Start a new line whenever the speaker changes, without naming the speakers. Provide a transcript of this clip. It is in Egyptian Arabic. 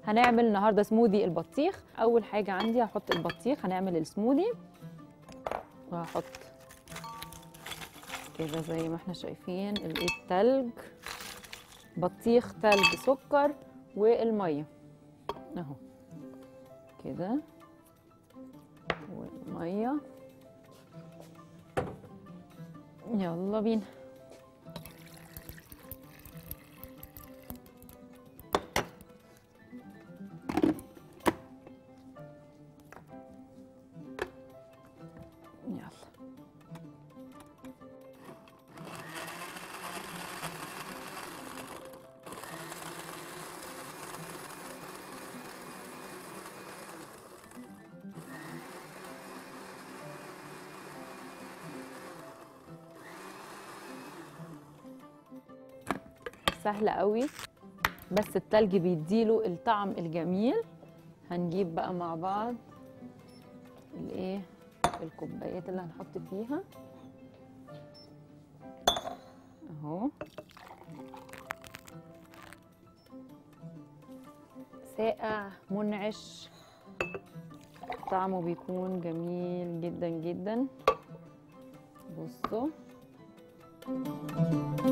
هنعمل النهارده سموذي البطيخ اول حاجه عندي هحط البطيخ هنعمل السموذي وهحط كده زي ما احنا شايفين الايه التلج بطيخ تلج سكر والميه اهو كده والميه يلا بينا يلا سهلة قوي بس التلج بيديله الطعم الجميل هنجيب بقى مع بعض الايه الكوبايات اللي هنحط فيها اهو ساقع منعش طعمه بيكون جميل جدا جدا بصوا